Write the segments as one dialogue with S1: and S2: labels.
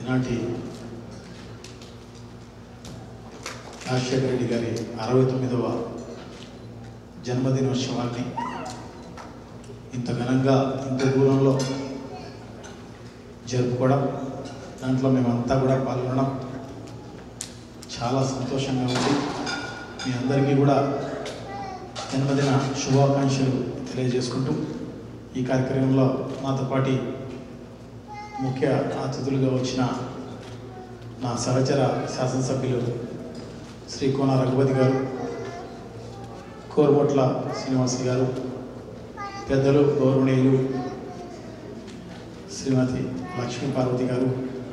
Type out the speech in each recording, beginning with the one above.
S1: ఈనాటి రాజశేఖర రెడ్డి గారి అరవై తొమ్మిదవ జన్మదినోత్సవాన్ని ఇంత ఘనంగా ఇంత దూరంలో జరుపుకోవడం దాంట్లో మేమంతా కూడా పాల్గొనడం చాలా సంతోషంగా ఉంది మీ అందరికీ కూడా జన్మదిన శుభాకాంక్షలు తెలియజేసుకుంటూ ఈ కార్యక్రమంలో నాతో పాటి ముఖ్య అతిథులుగా వచ్చిన నా సహచర శాసనసభ్యులు శ్రీ కోన రఘుపతి గారు కోరబొట్ల శ్రీనివాస్ గారు పెద్దలు గౌరవనీయులు శ్రీమతి లక్ష్మీ పార్వతి గారు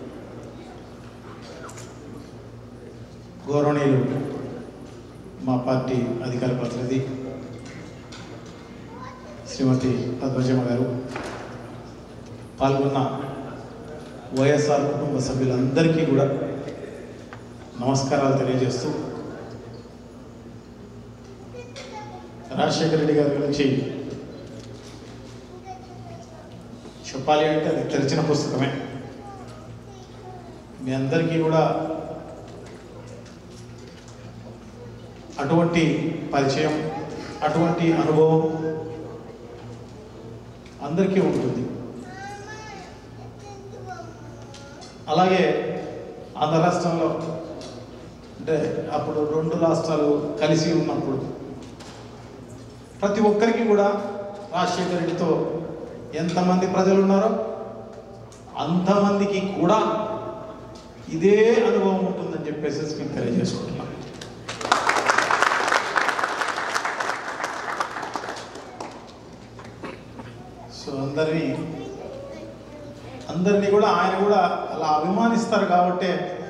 S1: గౌరవనీయులు మా పార్టీ అధికార ప్రతినిధి శ్రీమతి పద్మజమ్మ గారు పాల్గొన్న వైఎస్ఆర్ కుటుంబ సభ్యులందరికీ కూడా నమస్కారాలు తెలియజేస్తూ రాజశేఖర రెడ్డి గారి గురించి చెప్పాలి అంటే అది తెరిచిన పుస్తకమే మీ అందరికీ కూడా అటువంటి పరిచయం అటువంటి అనుభవం అందరికీ ఉంటుంది అలాగే ఆంధ్ర రాష్ట్రంలో అంటే అప్పుడు రెండు రాష్ట్రాలు కలిసి ఉన్నప్పుడు ప్రతి ఒక్కరికి కూడా రాజశేఖర రెడ్డితో ఎంతమంది ప్రజలు ఉన్నారో అంతమందికి కూడా ఇదే అనుభవం ఉంటుందని చెప్పేసి మేము తెలియజేసుకుంటున్నాం సో అందరినీ అందరినీ కూడా ఆయన కూడా అలా అభిమానిస్తారు కాబట్టి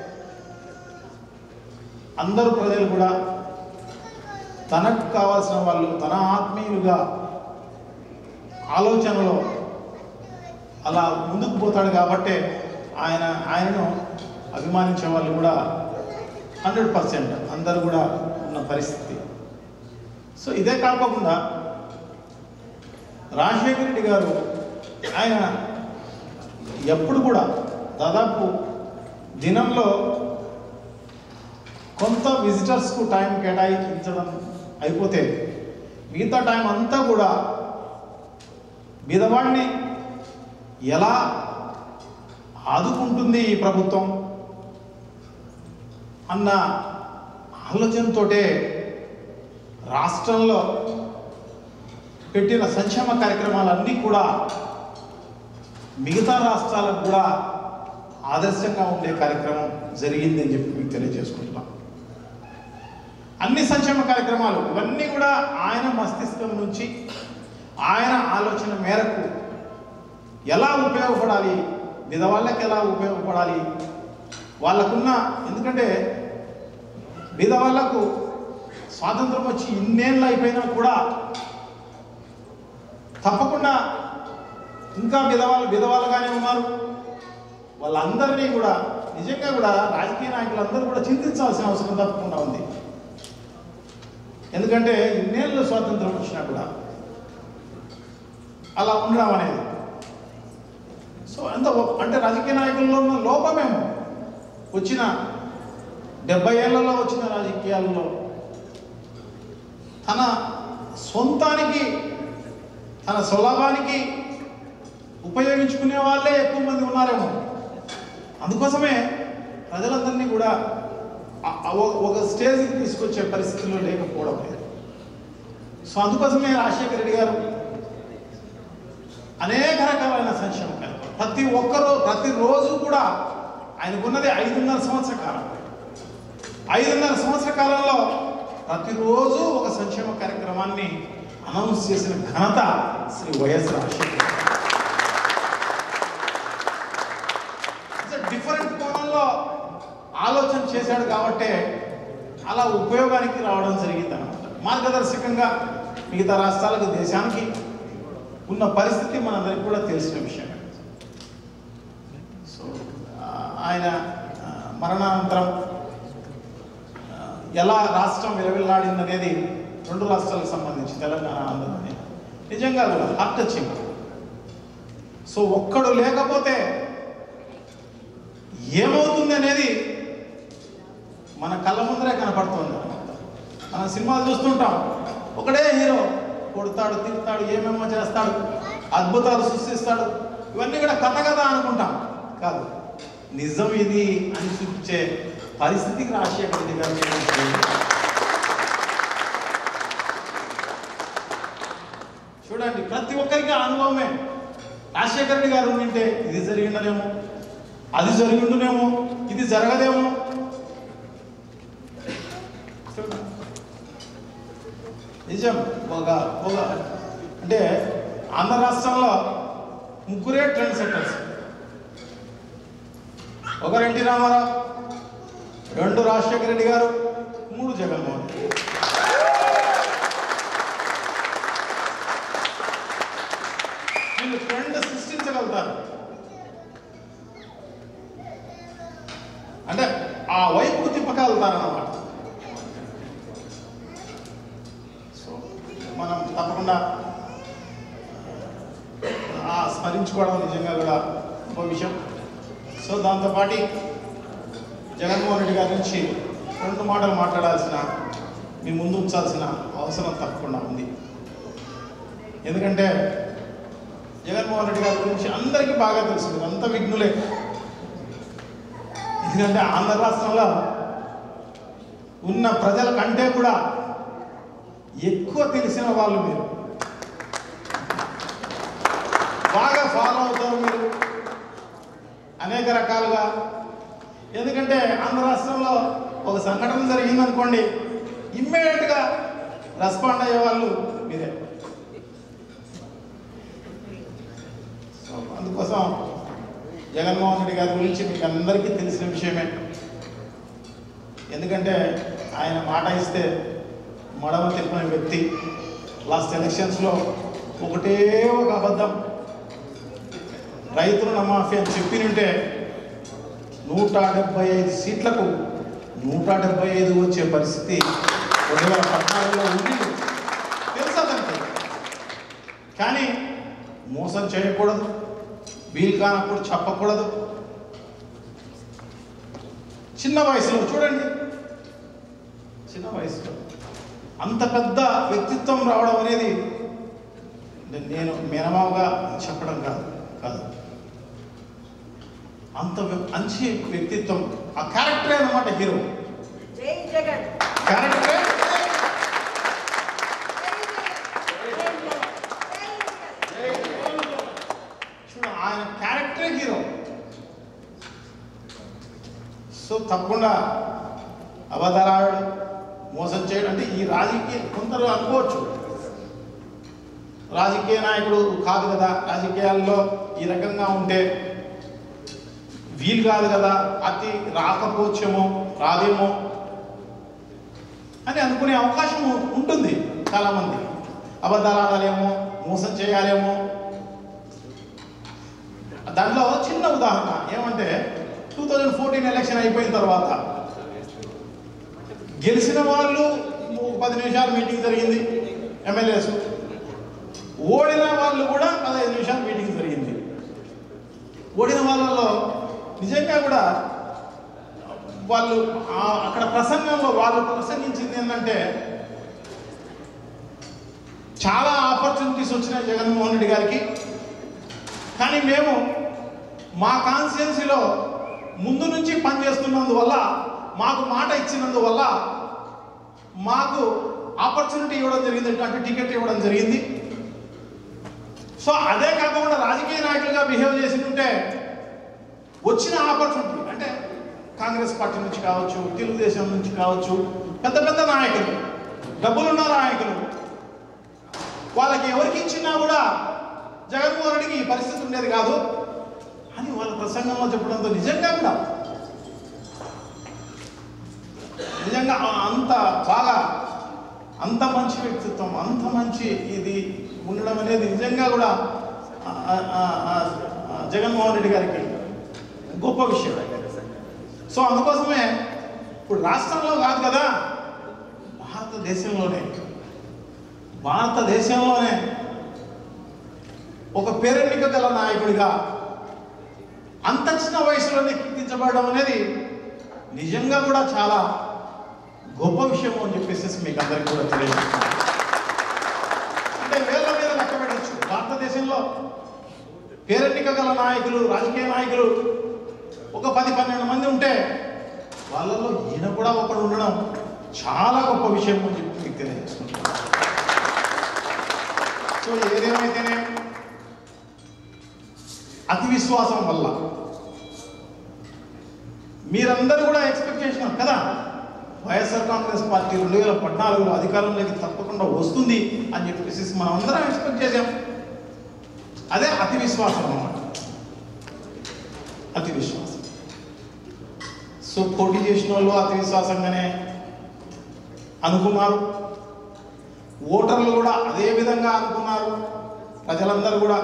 S1: అందరూ ప్రజలు కూడా తనకు కావాల్సిన వాళ్ళు తన ఆత్మీయులుగా ఆలోచనలో అలా ముందుకు పోతాడు కాబట్టే ఆయన ఆయనను అభిమానించే వాళ్ళు కూడా హండ్రెడ్ పర్సెంట్ అందరూ కూడా ఉన్న పరిస్థితి సో ఇదే కాకుండా రాజశేఖర రెడ్డి గారు ఆయన ఎప్పుడు కూడా దాదాపు దినంలో కొంత విజిటర్స్కు టైం కేటాయించడం అయిపోతే మిగతా టైం అంతా కూడా బీదవాడిని ఎలా ఆదుకుంటుంది ఈ ప్రభుత్వం అన్న ఆలోచనతోటే రాష్ట్రంలో పెట్టిన సంక్షేమ కార్యక్రమాలన్నీ కూడా మిగతా రాష్ట్రాలకు కూడా ఆదర్శంగా ఉండే కార్యక్రమం జరిగింది అని చెప్పి మీకు తెలియజేసుకుంటున్నాం అన్ని సంక్షేమ కార్యక్రమాలు ఇవన్నీ కూడా ఆయన మస్తిష్కం నుంచి ఆయన ఆలోచన మేరకు ఎలా ఉపయోగపడాలి విధవాళ్ళకి ఎలా ఉపయోగపడాలి వాళ్ళకున్న ఎందుకంటే విధవాళ్లకు స్వాతంత్రం వచ్చి ఇన్నేళ్ళు అయిపోయినా కూడా తప్పకుండా ఇంకా విధవాళ్ళు విధవాళ్ళుగానే ఉన్నారు వాళ్ళందరినీ కూడా నిజంగా కూడా రాజకీయ నాయకులందరూ కూడా చింతించాల్సిన అవసరం తప్పకుండా ఉంది ఎందుకంటే ఇన్నేళ్ళు స్వాతంత్రం వచ్చినా కూడా అలా ఉండడం అనేది సో ఎంత అంటే రాజకీయ నాయకుల్లో ఉన్న లోపమేమో వచ్చిన డెబ్బై ఏళ్లలో వచ్చిన రాజకీయాల్లో తన సొంతానికి తన స్వలాభానికి ఉపయోగించుకునే వాళ్ళే ఎక్కువ మంది ఉన్నారేమో అందుకోసమే ప్రజలందరినీ కూడా ఆ- ఆ ఒక- ఒక స్టేజ్కి తీసుకొచ్చే పరిస్థితుల్లో లేకపోవడం లేదు సో అందుకోసమే రాజశేఖర రెడ్డి గారు అనేక రకాలైన సంక్షేమ కార్యక్రమాలు ప్రతి ఒక్కరూ ప్రతిరోజు కూడా ఆయనకున్నది ఐదున్నర సంవత్సర కాలం ఐదున్నర సంవత్సర కాలంలో ప్రతిరోజు ఒక సంక్షేమ కార్యక్రమాన్ని అనౌన్స్ చేసిన ఘనత శ్రీ వైఎస్ రాజశేఖర డిఫరెంట్ కోణంలో ఆలోచన చేశాడు కాబట్టే అలా ఉపయోగానికి రావడం జరిగింది అనమాట మార్గదర్శకంగా మిగతా రాష్ట్రాలకు దేశానికి ఉన్న పరిస్థితి మనందరికీ కూడా తెలిసిన విషయమే సో ఆ, ఆయన ఆ, మరణానంతరం ఆ, ఎలా రాష్ట్రం విలవిల్లాడింది అనేది రెండు రాష్ట్రాలకు సంబంధించి తెలంగాణ ఆంధ్ర అనేది నిజంగా కూడా హార్ట్ టచింగ్ సో ఒక్కడు లేకపోతే ఏమవుతుంది అనేది మన కళ్ళ ముందరే కనపడుతుంది మనం సినిమాలు చూస్తుంటాం ఒకడే హీరో కొడతాడు తిడతాడు ఏమేమో చేస్తాడు అద్భుతాలు సృష్టిస్తాడు ఇవన్నీ కూడా కథ కదా అనుకుంటాం కాదు నిజం ఇది అని చూపించే పరిస్థితికి రాజశేఖర రెడ్డి గారు చేరుకుంటున్నారు. చూడండి ప్రతి ఒక్కరికి ఆ అనుభవమే రాజశేఖర రెడ్డి గారు ఉండింటే ఇది జరిగిండనేమో అది జరిగిండునేమో ఇది జరగదేమో చూడండి. నిజం ఒక ఒక అంటే ఆంధ్ర రాష్ట్రంలో ముగ్గురే ట్రెండ్ సెట్టర్స్ ఒకరు ఎన్టీ రామారావు రెండు రాజశేఖర రెడ్డి గారు మూడు జగన్మోహన్ రెడ్డి వీళ్ళు ట్రెండ్ సృష్టించగలుగుతారు అంటే ఆ వైపుకు తిప్పగలుగుతారు అన్నమాట సో మనం తప్పకుండా ఆ స్మరించుకోవడం నిజంగా కూడా ఒక విషయం సో దాంతోపాటు జగన్మోహన్ రెడ్డి గారి నుంచి రెండు మాటలు మాట్లాడాల్సిన మీ ముందు ఉంచాల్సిన అవసరం తప్పకుండా ఉంది ఎందుకంటే జగన్మోహన్ రెడ్డి గారి గురించి అందరికీ బాగా తెలుసు మీరు అంత విఘ్నులే ఎందుకంటే ఆంధ్ర రాష్ట్రంలో ఉన్న ప్రజల కంటే కూడా ఎక్కువ తెలిసిన వాళ్ళు మీరు బాగా ఫాలో అవుతారు మీరు అనేక రకాలుగా ఎందుకంటే ఆంధ్ర రాష్ట్రంలో ఒక సంఘటన జరిగిందనుకోండి ఇమ్మీడియట్గా రెస్పాండ్ అయ్యే వాళ్ళు మీరే సో అందుకోసం జగన్మోహన్ రెడ్డి గారి గురించి మీకు అందరికీ తెలిసిన విషయమే ఎందుకంటే ఆయన మాట ఇస్తే మడమ తిప్పని వ్యక్తి లాస్ట్ ఎలక్షన్స్లో ఒకటే ఒక అబద్ధం రైతులు నమాఫీ అని చెప్పినుంటే నూట డెబ్బై ఐదు సీట్లకు నూట డెబ్బై ఐదు వచ్చే పరిస్థితి రెండు వేల పద్నాలుగులో ఉంది తెలుసా దానికి కానీ మోసం చేయకూడదు వీలు కానప్పుడు చెప్పకూడదు చిన్న వయసులో చూడండి చిన్న వయసులో అంత పెద్ద వ్యక్తిత్వం రావడం అనేది అంటే నేను మేనమావగా చెప్పడం కాదు కాదు అంత వ్య- మంచి వ్యక్తిత్వం ఆ క్యారెక్టరే అన్నమాట హీరో
S2: జై జగన్
S1: క్యారెక్టరే
S2: జై జగన్ జై జగన్
S1: చూడు ఆయన క్యారెక్టరే హీరో సో తప్పకుండా అబద్ధరాడు మోసం చేయడం అంటే ఈ రాజకీయ కొందరు అనుకోవచ్చు రాజకీయ నాయకుడు కాదు కదా రాజకీయాల్లో ఈ రకంగా ఉంటే వీలు కాదు కదా అతి రాకపోవచ్చేమో రాదేమో అని అనుకునే అవకాశం ఉంటుంది చాలామంది అబద్ధాలు ఆడాలేమో మోసం చేయాలేమో దాంట్లో చిన్న ఉదాహరణ ఏమంటే టూ థౌజండ్ ఫోర్టీన్ ఎలక్షన్ అయిపోయిన తర్వాత గెలిచిన వాళ్ళు ఒక పది నిమిషాలు మీటింగ్ జరిగింది ఎమ్మెల్యేస్ ఓడిన వాళ్ళు కూడా పదహైదు నిమిషాలు మీటింగ్ జరిగింది ఓడిన వాళ్ళలో నిజంగా కూడా వాళ్ళు ఆ- అక్కడ ప్రసంగంలో వాళ్ళు ప్రసంగించింది ఏంటంటే చాలా ఆపర్చునిటీస్ వచ్చినాయి జగన్మోహన్ రెడ్డి గారికి కానీ మేము మా కాన్స్టిట్యున్సీలో ముందు నుంచి పనిచేస్తున్నందువల్ల మాకు మాట ఇచ్చినందువల్ల మాకు ఆపర్చునిటీ ఇవ్వడం జరిగింది అంటే టికెట్ ఇవ్వడం జరిగింది సో అదే కాకుండా రాజకీయ నాయకులుగా బిహేవ్ చేసి ఉంటే వచ్చిన ఆపర్చునిటీ అంటే కాంగ్రెస్ పార్టీ నుంచి కావచ్చు తెలుగుదేశం నుంచి కావచ్చు పెద్ద పెద్ద నాయకులు డబ్బులున్న నాయకులు వాళ్ళకి ఎవరికి ఇచ్చినా కూడా జగన్మోహన్ రెడ్డికి ఈ పరిస్థితి ఉండేది కాదు అని వాళ్ళ ప్రసంగంలో చెప్పడంతో నిజంగా కూడా నిజంగా ఆ- అంత బాగా అంత మంచి వ్యక్తిత్వం అంత మంచి ఇది ఉండడం అనేది నిజంగా కూడా ఆ, ఆ, ఆ, ఆ, ఆ, జగన్మోహన్ రెడ్డి గారికి గొప్ప విషయం సో అందుకోసమే ఇప్పుడు రాష్ట్రంలో కాదు కదా భారతదేశంలోనే భారతదేశంలోనే ఒక పేరెన్నిక గల నాయకుడిగా అంత చిన్న వయసులోనే కీర్తించబడడం అనేది నిజంగా కూడా చాలా గొప్ప విషయం అని చెప్పేసి మీకు అందరికీ కూడా తెలియజేస్తున్నాను అంటే వేల మీద లెక్క పెట్టచ్చు భారతదేశంలో పేరెన్నిక గల నాయకులు రాజకీయ నాయకులు ఒక పది పన్నెండు మంది ఉంటే వాళ్ళలో ఈయన కూడా ఒకడు ఉండడం చాలా గొప్ప విషయం అని చెప్పి మీకు తెలియజేస్తున్నాను సో ఏదేమైతేనే అతి విశ్వాసం వల్ల మీరందరూ కూడా ఎక్స్పెక్ట్ చేసినారు కదా వైఎస్ఆర్ కాంగ్రెస్ పార్టీ రెండు వేల పద్నాలుగులో అధికారంలోకి తప్పకుండా వస్తుంది అని చెప్పేసి మనం అందరం ఎక్స్పెక్ట్ చేసాం అదే అతి విశ్వాసం అన్నమాట అతి విశ్వాసం సో పోటీ చేసిన వాళ్ళు అతి విశ్వాసంగానే అనుకున్నారు ఓటర్లు కూడా అదే విధంగా అనుకున్నారు ప్రజలందరూ కూడా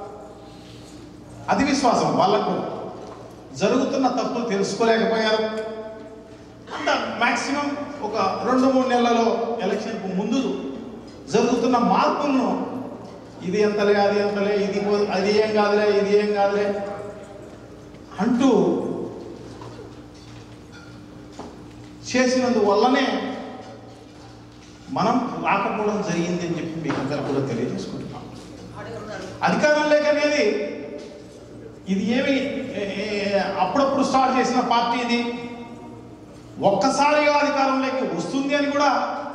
S1: అతి విశ్వాసం వాళ్ళకు జరుగుతున్న తప్పులు తెలుసుకోలేకపోయారు అంత మాక్సిమం ఒక రెండు మూడు నెలలలో ఎలక్షన్కు ముందు జరుగుతున్న మార్పులను ఇది ఎంతలే అది ఎంతలే ఇది పో- అది ఏం కాదులే ఇది ఏం కాదులే అంటూ చేసినందువల్లనే మనం రాకపోవడం జరిగింది అని చెప్పి మీకు అందరూ కూడా తెలియజేసుకుంటున్నాం అధికారం లేక అనేది ఇది ఏమి ఏ- ఏ- అప్పుడప్పుడు స్టార్ట్ చేసిన పార్టీ ఇది ఒక్కసారిగా అధికారంలోకి వస్తుంది అని కూడా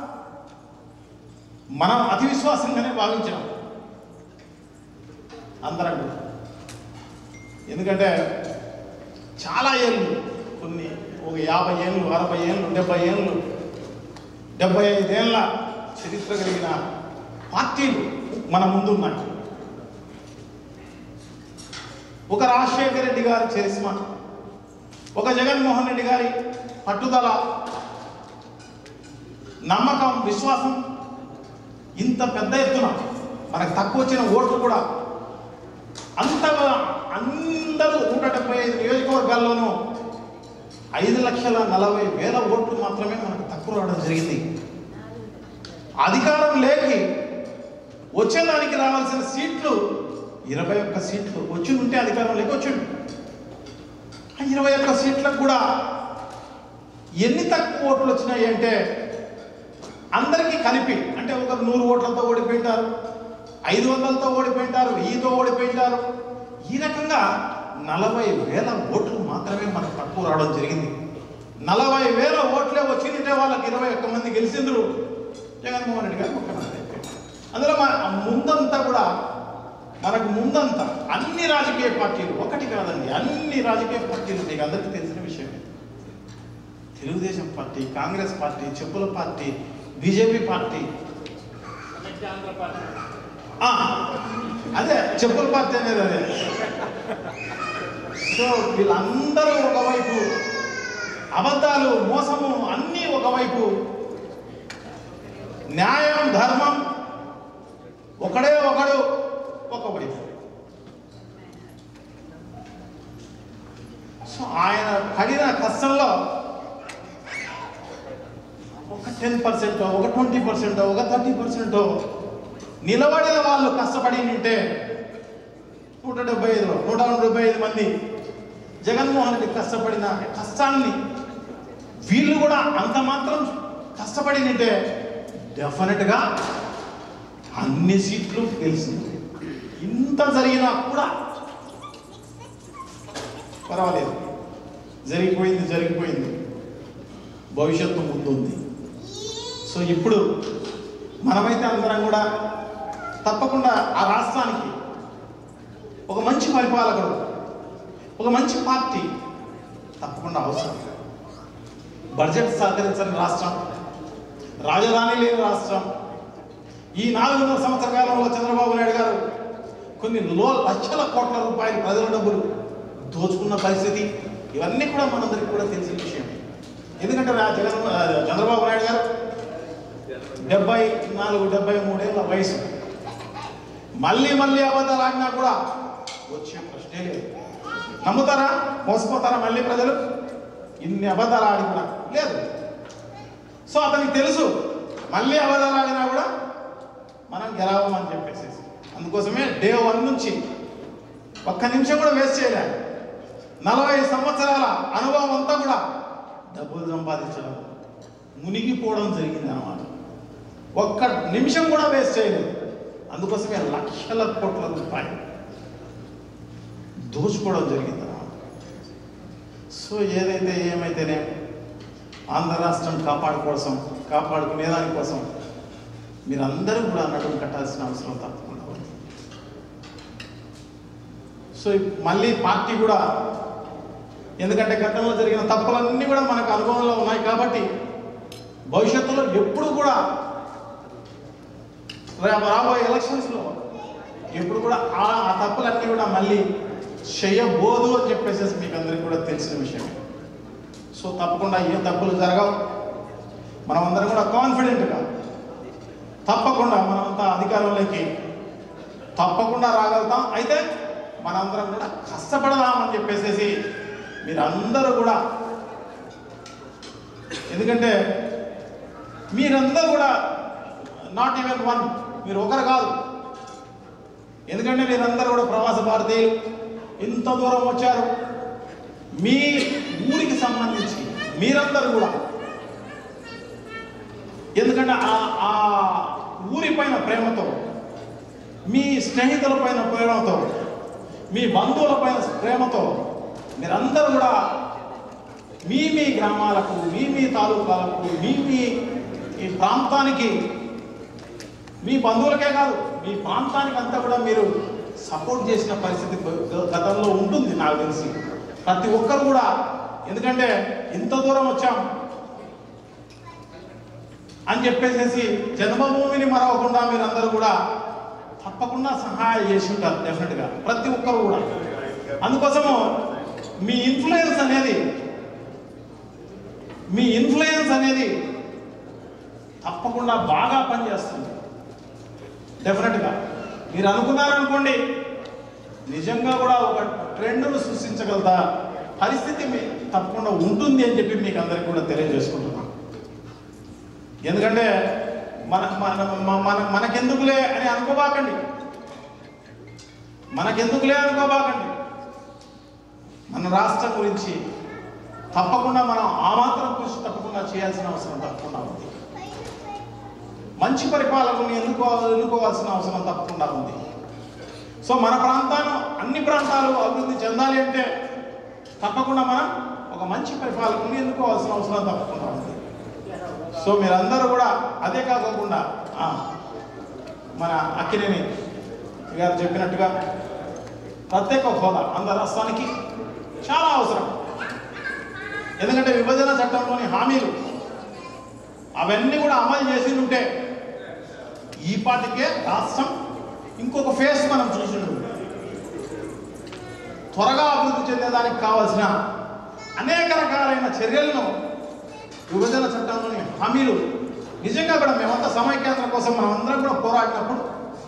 S1: మనం అతి విశ్వాసంగానే భావించాం అందరం కూడా ఎందుకంటే చాలా ఏళ్ళు కొన్ని ఒక యాభై ఏళ్ళు అరవై ఏళ్ళు డెబ్బై ఏళ్ళు డెబ్బై ఐదేళ్ల చరిత్ర కలిగిన పార్టీలు మన ముందున్నాయి ఒక రాజశేఖర రెడ్డి గారి చరిస్మా ఒక జగన్మోహన్ రెడ్డి గారి పట్టుదల నమ్మకం విశ్వాసం ఇంత పెద్ద ఎత్తున మనకు తక్కువ వచ్చిన ఓట్లు కూడా అంతగా అందరూ నూట డెబ్బై ఐదు నియోజకవర్గాల్లోనూ ఐదు లక్షల నలభై వేల ఓట్లు మాత్రమే మనకు తక్కువ రావడం జరిగింది అధికారం లేకి వచ్చేదానికి రావాల్సిన సీట్లు ఇరవై ఒక్క సీట్లు వచ్చి ఉంటే అధికారం లేక వచ్చిండు ఆ ఇరవై ఒక్క సీట్లకు కూడా ఎన్ని తక్కువ ఓట్లు వచ్చినాయి అంటే అందరికీ కలిపి అంటే ఒక నూరు ఓట్లతో ఓడిపోయింటారు ఐదు వందలతో ఓడిపోయింటారు వెయ్యితో ఓడిపోయింటారు ఈ రకంగా నలభై వేల ఓట్లు మాత్రమే మనకు తక్కువ రావడం జరిగింది నలభై వేల ఓట్లే వచ్చిందంటే వాళ్ళకి ఇరవై ఒక్క మంది గెలిచిండ్రు జగన్మోహన్ రెడ్డి గారు ముఖ్యమంత్రి అయిపోయారు అందులో మన ముందంతా కూడా మనకు ముందంతా అన్ని రాజకీయ పార్టీలు ఒకటి కాదండి అన్ని రాజకీయ పార్టీలు మీకు అందరికీ తెలిసిన విషయమే తెలుగుదేశం పార్టీ కాంగ్రెస్ పార్టీ చెప్పుల పార్టీ బీజేపీ పార్టీ ఆ, అదే చెప్పుల పార్టీ అనేది అదే సో వీళ్ళందరూ ఒకవైపు అబద్ధాలు మోసము అన్నీ ఒకవైపు న్యాయం ధర్మం ఒకడే ఒకడు ఒకవైపు సో ఆయన పడిన కష్టంలో ఒక టెన్ పర్సెంట్ ఒక ట్వంటీ పర్సెంట్ ఒక థర్టీ పర్సెంట్ నిలబడిన వాళ్ళు కష్టపడి ఉంటే నూట డెబ్బై ఐదు నూట డెబ్బై ఐదు మంది జగన్మోహన్ రెడ్డి కష్టపడిన కష్టాన్ని వీళ్ళు కూడా అంత మాత్రం కష్టపడి ఉంటే డెఫినెట్గా అన్ని సీట్లు గెలిచింది ఇంత జరిగినా కూడా పర్వాలేదు జరిగిపోయింది జరిగిపోయింది భవిష్యత్తు ముందుంది సో ఇప్పుడు మనమైతే అందరం కూడా తప్పకుండా ఆ రాష్ట్రానికి ఒక మంచి పరిపాలకుడు ఒక మంచి పార్టీ తప్పకుండా అవసరం బడ్జెట్ సహకరించని రాష్ట్రం రాజధాని లేని రాష్ట్రం ఈ నాలుగున్నర సంవత్సర కాలంలో చంద్రబాబు నాయుడు గారు కొన్ని లో లక్షల కోట్ల రూపాయలు ప్రజల డబ్బులు దోచుకున్న పరిస్థితి ఇవన్నీ కూడా మనందరికీ కూడా తెలిసిన విషయం ఎందుకంటే రా- జగన్ ఆ, చంద్రబాబు నాయుడు గారు డెబ్బై నాలుగు డెబ్బై మూడేళ్ళ వయసు మళ్ళీ మళ్ళీ అబద్ధాలు ఆడినా కూడా వచ్చే ప్రశ్నే లేదు నమ్ముతారా మోసపోతారా మళ్ళీ ప్రజలు ఇన్ని అబద్ధాలు ఆడి కూడా లేదు సో అతనికి తెలుసు మళ్ళీ అబద్ధాలు ఆడినా కూడా మనం గెలవమని చెప్పేసి అందుకోసమే డే వన్ నుంచి ఒక్క నిమిషం కూడా వేస్ట్ చేయలే నలభై సంవత్సరాల అనుభవం అంతా కూడా డబ్బులు సంపాదించడం మునిగిపోవడం జరిగింది అన్నమాట ఒక్క నిమిషం కూడా వేస్ట్ చేయలేదు అందుకోసమే లక్షల కోట్ల రూపాయలు దోచుకోవడం జరిగింది అన్నమాట సో ఏదైతే ఏమైతేనే ఆంధ్ర రాష్ట్రం కాపాడుకోసం కాపాడుకునే దానికోసం మీరందరూ కూడా నడుము కట్టాల్సిన అవసరం తప్పకుండా ఉంది సో ఇప్- మళ్ళీ పార్టీ కూడా ఎందుకంటే గతంలో జరిగిన తప్పులన్నీ కూడా మనకు అనుభవంలో ఉన్నాయి కాబట్టి భవిష్యత్తులో ఎప్పుడు కూడా రా- రాబోయే ఎలక్షన్స్లో ఎప్పుడు కూడా ఆ ఆ తప్పులన్నీ కూడా మళ్ళీ చేయబోదు అని చెప్పేసి మీకు అందరికీ కూడా తెలిసిన విషయమే సో తప్పకుండా ఏ తప్పులు జరగవు మనమందరం కూడా కాన్ఫిడెంట్గా తప్పకుండా మనమంతా అధికారంలోకి తప్పకుండా రాగలుగుతాం అయితే మనందరం కూడా కష్టపడదామని చెప్పేసి మీరందరూ కూడా ఎందుకంటే మీరందరూ కూడా నాట్ ఈవెన్ వన్ మీరు ఒకరు కాదు ఎందుకంటే మీరందరూ కూడా ప్రవాస భారతీయులు ఇంత దూరం వచ్చారు మీ ఊరికి సంబంధించి మీరందరూ కూడా ఎందుకంటే ఆ ఆ ఊరి పైన ప్రేమతో మీ స్నేహితుల పైన ప్రేమతో మీ బంధువుల పైన ప్రేమతో మీరందరూ కూడా మీ మీ గ్రామాలకు మీ మీ తాలూకాలకు మీ మీ ఈ ప్రాంతానికి మీ బంధువులకే కాదు మీ ప్రాంతానికి అంతా కూడా మీరు సపోర్ట్ చేసిన పరిస్థితి గ- గతంలో ఉంటుంది నాకు తెలిసి ప్రతి ఒక్కరు కూడా ఎందుకంటే ఇంత దూరం వచ్చాం అని చెప్పేసేసి జన్మభూమిని మరవకుండా మీరందరూ కూడా తప్పకుండా సహాయం చేసి ఉంటారు డెఫినెట్గా ప్రతి ఒక్కరు కూడా అందుకోసము మీ ఇన్ఫ్లుయెన్స్ అనేది మీ ఇన్ఫ్లుయెన్స్ అనేది తప్పకుండా బాగా పనిచేస్తుంది డెఫినెట్గా మీరు అనుకున్నారనుకోండి నిజంగా కూడా ఒక ట్రెండ్ను సృష్టించగలదా పరిస్థితి మీ తప్పకుండా ఉంటుంది అని చెప్పి మీకు అందరికీ కూడా తెలియజేసుకుంటున్నాను ఎందుకంటే మన మన మన- మన మనకెందుకులే అని అనుకోబాకండి మనకెందుకులే అనుకోబాకండి మన రాష్ట్రం గురించి తప్పకుండా మనం ఆ మాత్రం కృషి తప్పకుండా చేయాల్సిన అవసరం తప్పకుండా ఉంది మంచి పరిపాలనని ఎన్నుకో ఎన్నుకోవాల్సిన అవసరం తప్పకుండా ఉంది సో మన ప్రాంతాలు అన్ని ప్రాంతాలు అభివృద్ధి చెందాలి అంటే తప్పకుండా మనం ఒక మంచి పరిపాలకుని ఎన్నుకోవాల్సిన అవసరం తప్పకుండా ఉంది సో మీరందరూ కూడా అదే కాకుండా ఆ, మన అక్కినేని గారు చెప్పినట్టుగా ప్రత్యేక హోదా ఆంధ్ర రాష్ట్రానికి చాలా అవసరం ఎందుకంటే విభజన చట్టంలోని హామీలు అవన్నీ కూడా అమలు చేసి ఉంటే ఈ పాటికే రాష్ట్రం ఇంకొక ఫేస్ మనం చూసి త్వరగా అభివృద్ధి చెందేదానికి కావాల్సిన అనేక రకాలైన చర్యలను విభజన చట్టంలోని హామీలు నిజంగా కూడా మేమంతా సమైక్యత కోసం మనం అందరం కూడా పోరాడినప్పుడు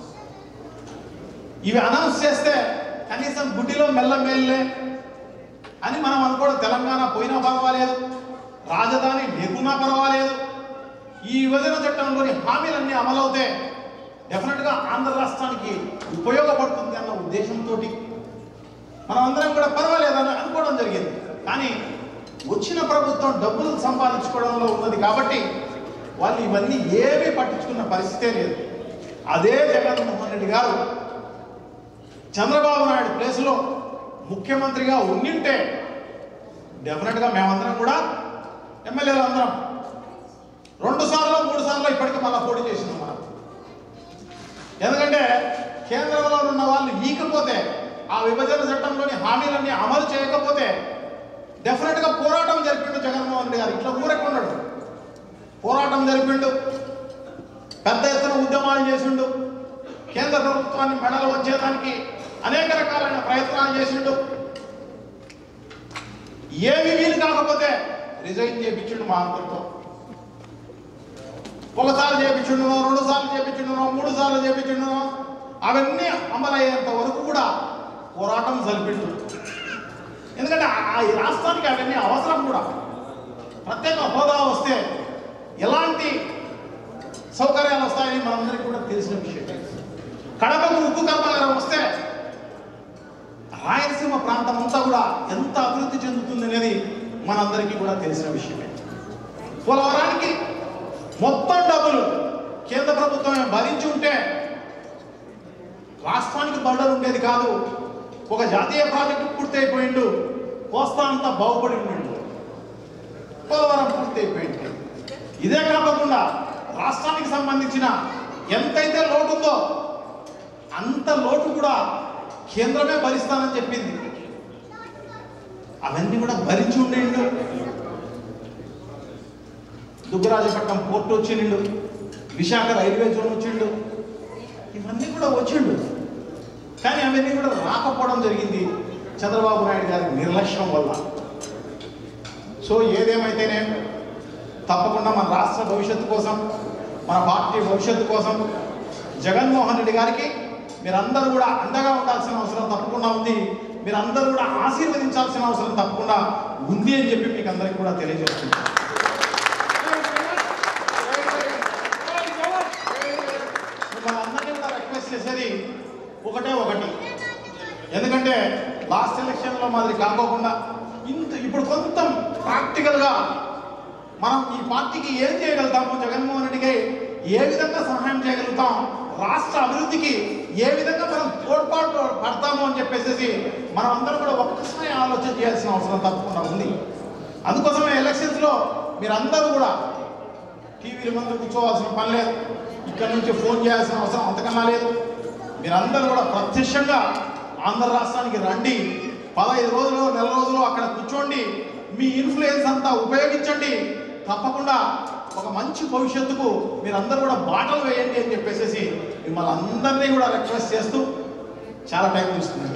S1: ఇవి అనౌన్స్ చేస్తే కనీసం గుడ్డిలో మెల్లమెల్లే అని మనం అనుకోవడం తెలంగాణ పోయినా పర్వాలేదు రాజధాని లేకున్నా పర్వాలేదు ఈ విభజన చట్టంలోని హామీలన్నీ అమలవుతే డెఫినెట్గా ఆంధ్ర రాష్ట్రానికి ఉపయోగపడుతుంది అన్న ఉద్దేశంతో మనం అందరం కూడా పర్వాలేదని అనుకోవడం జరిగింది కానీ వచ్చిన ప్రభుత్వం డబ్బులు సంపాదించుకోవడంలో ఉన్నది కాబట్టి వాళ్ళు ఇవన్నీ ఏమీ పట్టించుకున్న పరిస్థితే లేదు అదే జగన్మోహన్ రెడ్డి గారు చంద్రబాబు నాయుడు ప్లేస్లో ముఖ్యమంత్రిగా ఉండింటే డెఫినెట్గా మేమందరం కూడా ఎమ్మెల్యేలు అందరం రెండు సార్లు మూడు సార్లు ఇప్పటికీ మళ్ళీ పోటీ చేసినాం మనం ఎందుకంటే కేంద్రంలో ఉన్న వాళ్ళు ఈకపోతే ఆ విభజన చట్టంలోని హామీలన్నీ అమలు చేయకపోతే డెఫినెట్గా పోరాటం జరిపిండు జగన్మోహన్ రెడ్డి గారు ఇట్లా ఊరకున్నాడు పోరాటం జరిపిండు పెద్ద ఎత్తున ఉద్యమాలు చేసిండు కేంద్ర ప్రభుత్వాన్ని మెడలు వచ్చేదానికి అనేక రకాలైన ప్రయత్నాలు చేసిండు ఏమి వీలు కాకపోతే రిజైన్ చేయించిండు మా అందరితో ఒకసారి చేయించుండు రెండు సార్లు చేయించుండు మూడు సార్లు చేయించుండు అవన్నీ అమలయ్యేంత వరకు కూడా పోరాటం జరిపిండు ఎందుకంటే ఆ- ఆ ఈ రాష్ట్రానికి అవన్నీ అవసరం కూడా ప్రత్యేక హోదా వస్తే ఎలాంటి సౌకర్యాలు వస్తాయని మనందరికీ కూడా తెలిసిన విషయం కడపకు ఉప్పు కర్మాగారం వస్తే రాయలసీమ ప్రాంతం అంతా కూడా ఎంత అభివృద్ధి చెందుతుంది అనేది మనందరికీ కూడా తెలిసిన విషయమే పోలవరానికి మొత్తం డబ్బులు కేంద్ర ప్రభుత్వమే భరించి ఉంటే రాష్ట్రానికి బర్డర్ ఉండేది కాదు ఒక జాతీయ ప్రాజెక్టు పూర్తయిపోయిండు కోస్తా అంతా బాగుపడి ఉండిండు పోలవరం పూర్తయిపోయింది ఇదే కాకుండా రాష్ట్రానికి సంబంధించిన ఎంతైతే లోటు ఉందో అంత లోటు కూడా కేంద్రమే భరిస్తానని చెప్పింది అవన్నీ కూడా భరించి ఉండేండు దుగ్గరాజపట్నం పోర్టు వచ్చిండు విశాఖ రైల్వే జోన్ వచ్చిండు ఇవన్నీ కూడా వచ్చిండు కానీ అవన్నీ కూడా రాకపోవడం జరిగింది చంద్రబాబు నాయుడు గారి నిర్లక్ష్యం వల్ల సో ఏదేమైతేనే తప్పకుండా మన రాష్ట్ర భవిష్యత్తు కోసం మన పార్టీ భవిష్యత్తు కోసం జగన్మోహన్ రెడ్డి గారికి మీరందరూ కూడా అండగా ఉండాల్సిన అవసరం తప్పకుండా ఉంది మీరందరూ కూడా ఆశీర్వదించాల్సిన అవసరం తప్పకుండా ఉంది అని చెప్పి మీకు అందరికీ కూడా తెలియజేస్తున్నాను మిమ్మల్ని అందరినీ కూడా రిక్వెస్ట్ చేసేది ఒకటే ఒకటి ఎందుకంటే లాస్ట్ ఎలక్షన్లో మాదిరి కాకోకుండా ఇంత ఇప్పుడు కొంత ప్రాక్టికల్గా మనం ఈ పార్టీకి ఏం చేయగలుగుతాము జగన్మోహన్ రెడ్డికి ఏ విధంగా సహాయం చేయగలుగుతాం రాష్ట్ర అభివృద్ధికి ఏ విధంగా మనం తోడ్పాటు పడతాము అని చెప్పేసి మనం అందరం కూడా ఒక్కసారి ఆలోచన చేయాల్సిన అవసరం తప్పకుండా ఉంది అందుకోసమే ఎలక్షన్స్లో మీరందరూ కూడా టీవీల ముందు కూర్చోవాల్సిన పని లేదు ఇక్కడ నుంచి ఫోన్ చేయాల్సిన అవసరం అంతకన్నా లేదు మీరందరూ కూడా ప్రత్యక్షంగా ఆంధ్ర రాష్ట్రానికి రండి పదహైదు రోజులు నెల రోజులు అక్కడ కూర్చోండి మీ ఇన్ఫ్లుయెన్స్ అంతా ఉపయోగించండి తప్పకుండా ఒక మంచి భవిష్యత్తుకు మీరందరూ కూడా బాటలు వేయండి అని చెప్పేసి మిమ్మల్ని అందరినీ కూడా రిక్వెస్ట్ చేస్తూ చాలా టైం తీసుకున్నాను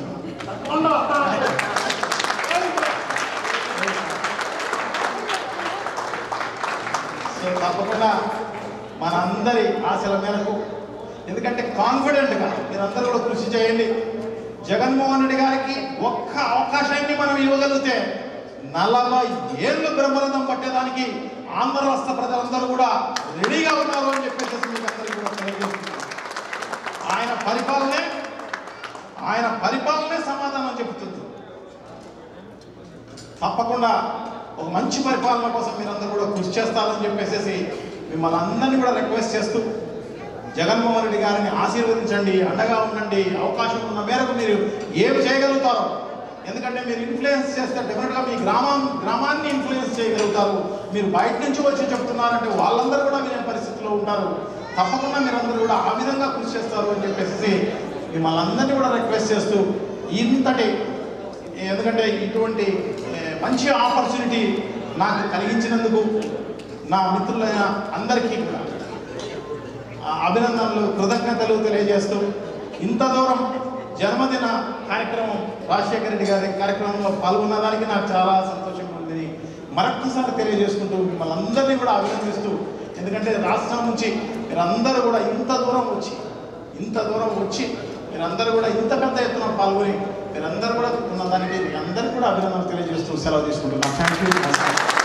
S1: సో తప్పకుండా మనందరి ఆశల మేరకు ఎందుకంటే కాన్ఫిడెంట్గా మీరందరూ కూడా కృషి చేయండి జగన్మోహన్ రెడ్డి గారికి ఒక్క అవకాశాన్ని మనం ఇవ్వగలిగితే నలభై ఏళ్ళు బ్రహ్మరథం పట్టేదానికి ఆంధ్ర రాష్ట్ర ప్రజలందరూ కూడా రెడీగా ఉన్నారు అని చెప్పేసి మీకు అందరికీ కూడా తెలియజేస్తున్నాను ఆయన పరిపాలనే ఆయన పరిపాలనే సమాధానం చెబుతుంది తప్పకుండా ఒక మంచి పరిపాలన కోసం మీరందరూ కూడా కృషి చేస్తారని చెప్పేసి మిమ్మల్ని అందరినీ కూడా రిక్వెస్ట్ చేస్తూ జగన్మోహన్ రెడ్డి గారిని ఆశీర్వదించండి అండగా ఉండండి అవకాశం ఉన్న మేరకు మీరు ఏమి చేయగలుగుతారో ఎందుకంటే మీరు ఇన్ఫ్లుయెన్స్ చేస్తే డెఫినెట్గా మీ గ్రామం గ్రామాన్ని ఇన్ఫ్లుయెన్స్ చేయగలుగుతారు మీరు బయట నుంచి వచ్చి చెప్తున్నారంటే వాళ్ళందరూ కూడా వినే పరిస్థితిలో ఉంటారు తప్పకుండా మీరందరూ కూడా ఆ విధంగా కృషి చేస్తారు అని చెప్పేసి మిమ్మల్ని అందరినీ కూడా రిక్వెస్ట్ చేస్తూ ఇంతటి ఎందుకంటే ఇటువంటి ఏ, మంచి ఆపర్చునిటీ నాకు కలిగించినందుకు నా మిత్రులైన అందరికీ కూడా ఆ, అభినందనలు కృతజ్ఞతలు తెలియజేస్తూ ఇంత దూరం జన్మదిన కార్యక్రమం రాజశేఖర రెడ్డి గారి కార్యక్రమంలో పాల్గొన్నదానికి నాకు చాలా సంతోషంగా ఉంది మరొక్కసారి తెలియజేసుకుంటూ మిమ్మల్ని అందరినీ కూడా అభినందిస్తూ ఎందుకంటే రాష్ట్రం నుంచి మీరందరూ కూడా ఇంత దూరం వచ్చి ఇంత దూరం వచ్చి మీరందరూ కూడా ఇంత పెద్ద ఎత్తున పాల్గొని మీరందరూ కూడా ఉన్నదానికి మీ అందరికీ కూడా అభినందనలు తెలియజేస్తూ సెలవు తీసుకుంటున్నాను థ్యాంక్ యూ